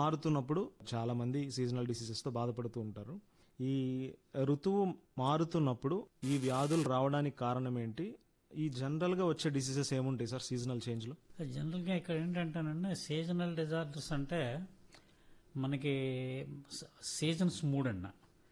మారుతున్నప్పుడు చాలా మంది సీజనల్ డిసీజెస్ తో బాధపడుతూ ఉంటారు ఈ ఋతువు మారుతున్నప్పుడు ఈ వ్యాధులు రావడానికి కారణం ఏంటి ఈ జనరల్ గా వచ్చే డిసీజెస్ ఏముంటాయి సార్ సీజనల్ చేంజ్ లో జనరల్గా ఇక్కడ ఏంటంటేనండి సీజనల్ డిజార్డర్స్ అంటే మనకి స- సీజన్స్ మూడన్న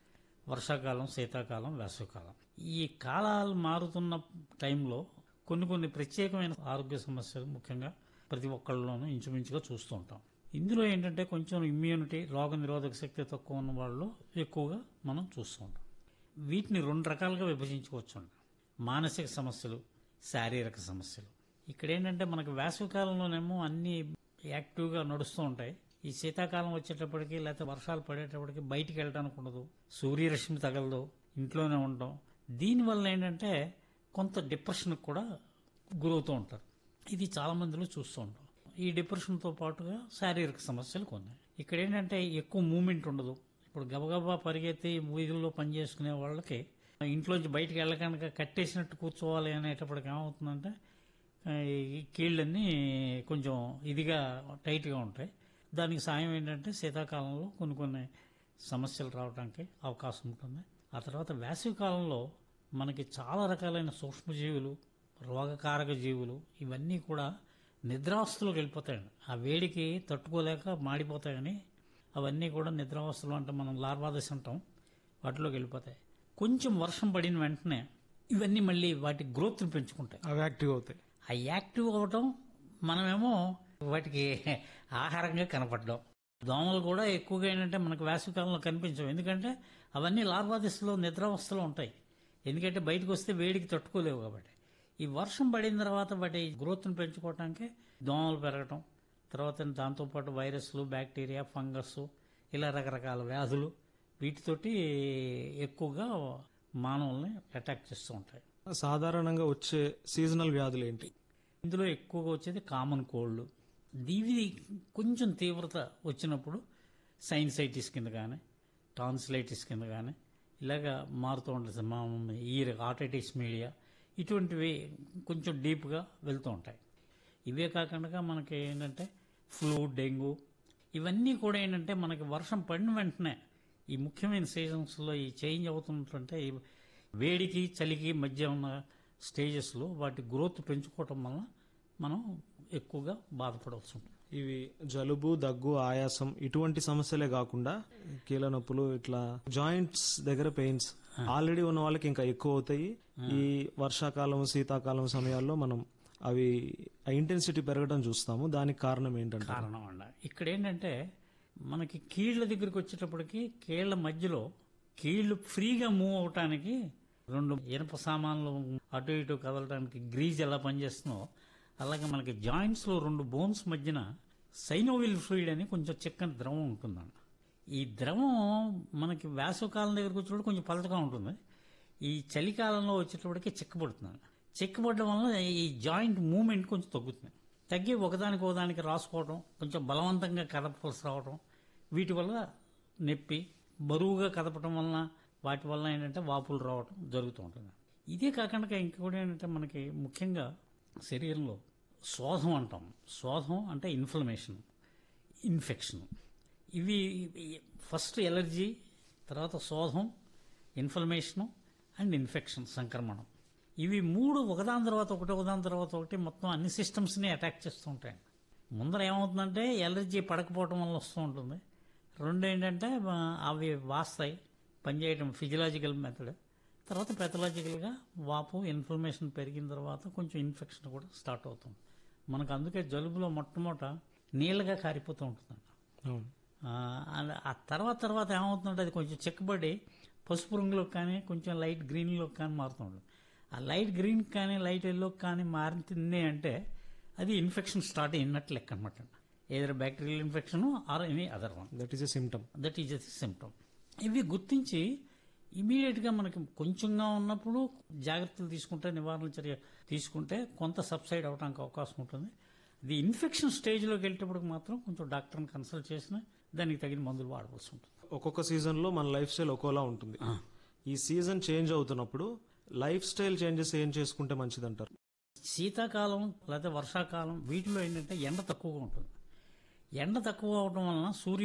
వర్షాకాలం శీతాకాలం వేసవికాలం ఈ కాలాలు మారుతున్న టైంలో కొన్ని కొన్ని ప్రత్యేకమైన ఆరోగ్య సమస్యలు ముఖ్యంగా ప్రతి ఒక్కళ్ళలోనూ ఇంచుమించుగా చూస్తూ ఉంటాం ఇందులో ఏంటంటే కొంచెం ఇమ్యూనిటీ రోగ నిరోధక శక్తి తక్కువ ఉన్న వాళ్ళు ఎక్కువగా మనం చూస్తూ ఉంటాం వీటిని రెండు రకాలుగా విభజించుకోవచ్చు మానసిక సమస్యలు శారీరక సమస్యలు ఇక్కడ ఏంటంటే మనకి వేసవికాలంలోనేమో అన్ని యాక్టివ్గా నడుస్తూ ఉంటాయి ఈ శీతాకాలం వచ్చేటప్పటికి లేకపోతే వర్షాలు పడేటప్పటికి బయటికి వెళ్ళడానికి ఉండదు సూర్యరశ్మి తగలదు ఇంట్లోనే ఉండడం దీనివల్ల ఏంటంటే కొంత డిప్రెషన్కి కూడా గురవుతూ ఉంటారు ఇది చాలా మందిలో చూస్తూ ఉంటాం ఈ డిప్రెషన్తో పాటుగా శారీరక సమస్యలు కొన్ని ఇక్కడ ఏంటంటే ఎక్కువ మూమెంట్ ఉండదు ఇప్పుడు గబగబా పరిగెత్తి వీధుల్లో పనిచేసుకునే వాళ్ళకి ఇంట్లోంచి బయటికి వెళ్ళకుండా కట్టేసినట్టు కూర్చోవాలి అనేటప్పటికి ఏమవుతుందంటే ఆ, ఈ కీళ్ళన్నీ కొంచెం ఇదిగా టైట్గా ఉంటాయి దానికి సాయం ఏంటంటే శీతాకాలంలో కొన్ని కొన్ని సమస్యలు రావడానికి అవకాశం ఉంటుంది ఆ తర్వాత వేసవి కాలంలో మనకి చాలా రకాలైన సూక్ష్మజీవులు రోగకారక జీవులు ఇవన్నీ కూడా నిద్రావస్థలోకి వెళ్ళిపోతాయండి ఆ వేడికి తట్టుకోలేక మాడిపోతాయని అవన్నీ కూడా నిద్రావస్థలు అంటే మనం లార్వాదశ అంటాం వాటిలోకి వెళ్ళిపోతాయి కొంచెం వర్షం పడిన వెంటనే ఇవన్నీ మళ్ళీ వాటి గ్రోత్ని పెంచుకుంటాయి అవి యాక్టివ్ అవుతాయి ఆ యాక్టివ్ అవటం మనమేమో వాటికి ఆహారంగా కనపడడం దోమలు కూడా ఎక్కువగా ఏంటంటే మనకు వేసవికాలంలో కనిపించవు ఎందుకంటే అవన్నీ లార్వాదిశలో నిద్రావస్థలో ఉంటాయి ఎందుకంటే బయటకు వస్తే వేడికి తట్టుకోలేవు కాబట్టి ఈ వర్షం పడిన తర్వాత వాటి గ్రోత్ని పెంచుకోవటానికి దోమలు పెరగటం తర్వాత దాంతోపాటు వైరస్లు బ్యాక్టీరియా ఫంగస్ ఇలా రకరకాల వ్యాధులు వీటితోటి ఎక్కువగా మానవుల్ని అటాక్ చేస్తూ ఉంటాయి సాధారణంగా వచ్చే సీజనల్ వ్యాధులు ఏంటి ఇందులో ఎక్కువగా వచ్చేది కామన్ కోల్డ్ ఇవి కొంచెం తీవ్రత వచ్చినప్పుడు సైన్సైటిస్ కింద కానీ టాన్సిలైటిస్ కింద కానీ ఇలాగా మారుతూ ఉంటుంది మా ఈ ఆటైటిస్ మీడియా ఇటువంటివి కొంచెం డీప్గా వెళ్తూ ఉంటాయి ఇవే కాకుండా మనకి ఏంటంటే ఫ్లూ డెంగ్యూ ఇవన్నీ కూడా ఏంటంటే మనకి వర్షం పడిన వెంటనే ఈ ముఖ్యమైన సీజన్స్లో ఈ చేంజ్ అవుతుంటుంటే ఈ వేడికి చలికి మధ్య ఉన్న స్టేజెస్లో వాటి గ్రోత్ పెంచుకోవటం వల్ల మనం ఎక్కువగా బాధపడవలసి ఉంటుంది ఇవి జలుబు దగ్గు ఆయాసం ఇటువంటి సమస్యలే కాకుండా కీళ్ళ నొప్పులు ఇట్లా జాయింట్స్ దగ్గర పెయిన్స్ ఆల్రెడీ ఉన్న వాళ్ళకి ఇంకా ఎక్కువ అవుతాయి ఈ వర్షాకాలం శీతాకాలం సమయాల్లో మనం అవి ఇంటెన్సిటీ పెరగడం చూస్తాము దానికి కారణం ఏంటంటే కారణం అండ ఇక్కడ ఏంటంటే మనకి కీళ్ల దగ్గరికి వచ్చేటప్పటికి కీళ్ల మధ్యలో కీళ్లు ఫ్రీగా మూవ్ అవటానికి రెండు ఇనప సామాన్లు అటు ఇటు కదలడానికి గ్రీజ్ ఎలా పనిచేస్తుందో అలాగే మనకి జాయింట్స్ లో రెండు బోన్స్ మధ్యన సైనోవిల్ ఫ్లూయిడ్ అని కొంచెం చిక్కని ద్రవం ఉంటుందండి ఈ ద్రవం మనకి వేసవకాలం దగ్గరికి వచ్చేటప్పుడు కొంచెం పలచగా ఉంటుంది ఈ చలికాలంలో వచ్చేటప్పటికి చిక్కబడుతుంది చిక్కబడడం వల్ల ఈ జాయింట్ మూమెంట్ కొంచెం తగ్గుతుంది తగ్గి ఒకదానికి ఒకదానికి రాసుకోవడం కొంచెం బలవంతంగా కదపవలసి రావడం వీటి వల్ల నొప్పి బరువుగా కదపడం వలన వాటి వల్ల ఏంటంటే వాపులు రావడం జరుగుతూ ఉంటుంది ఇదే కాకుండా ఇంకొకటి ఏంటంటే మనకి ముఖ్యంగా శరీరంలో శోధం అంటాం శోధం అంటే ఇన్ఫ్లమేషన్ ఇన్ఫెక్షన్ ఇవి ఫస్ట్ ఎలర్జీ తర్వాత శోధం ఇన్ఫ్లమేషను అండ్ ఇన్ఫెక్షన్ సంక్రమణం ఇవి మూడు ఒకదాని తర్వాత ఒకటి ఒకదాని తర్వాత ఒకటి మొత్తం అన్ని సిస్టమ్స్ని అటాక్ చేస్తూ ఉంటాయి ముందర ఏమవుతుందంటే ఎలర్జీ పడకపోవడం వల్ల వస్తూ ఉంటుంది రెండు ఏంటంటే ఆ, అవి వాస్తాయి పనిచేయడం ఫిజియలాజికల్ మెథడ్ తర్వాత పెథలాజికల్గా వాపు ఇన్ఫ్లమేషన్ పెరిగిన తర్వాత కొంచెం ఇన్ఫెక్షన్ కూడా స్టార్ట్ అవుతుంది మనకు అందుకే జలుబులో మొట్టమొదట నీళ్ళగా కారిపోతూ ఉంటుందండి అవును. ఆ, అలా- ఆ తర్వాత తర్వాత ఏమవుతుందంటే అది కొంచెం చెక్కబడి పసుపు రంగులోకి కానీ కొంచెం లైట్ గ్రీన్లోకి కానీ మారుతుంటుంది ఆ లైట్ గ్రీన్ కానీ లైట్ ఎల్లోకి కానీ మారుతుంది అంటే అది ఇన్ఫెక్షన్ స్టార్ట్ అయినట్లు లెక్క అనమాట ఏదైనా bacterial infection or any other one that is a symptom that is a symptom ఇవి గుర్తించి ఇమీడియట్ గా మనకి కొంచెంగా ఉన్నప్పుడు జాగ్రత్తలు తీసుకుంటే నివారణ చర్య తీసుకుంటే కొంత సబ్సైడ్ అవడానికి అవకాశం ఉంటుంది ఇది ఇన్ఫెక్షన్ స్టేజ్ లోకి వెళ్ళేటప్పుడు మాత్రం కొంచెం డాక్టర్ని కన్సల్ట్ చేసిన దానికి తగిన మందులు వాడవలసి ఉంటుంది ఒక్కొక్క సీజన్ లో మన లైఫ్ స్టైల్ ఒక్కోలా ఉంటుంది ఈ సీజన్ చేంజ్ అవుతున్నప్పుడు లైఫ్ స్టైల్ చేంజెస్ ఏం చేసుకుంటే మంచిదంటారు శీతాకాలం లేకపోతే వర్షాకాలం వీటిలో ఏంటంటే ఎండ తక్కువగా ఉంటుంది ఎండ తక్కువ అవడం వలన సూర్య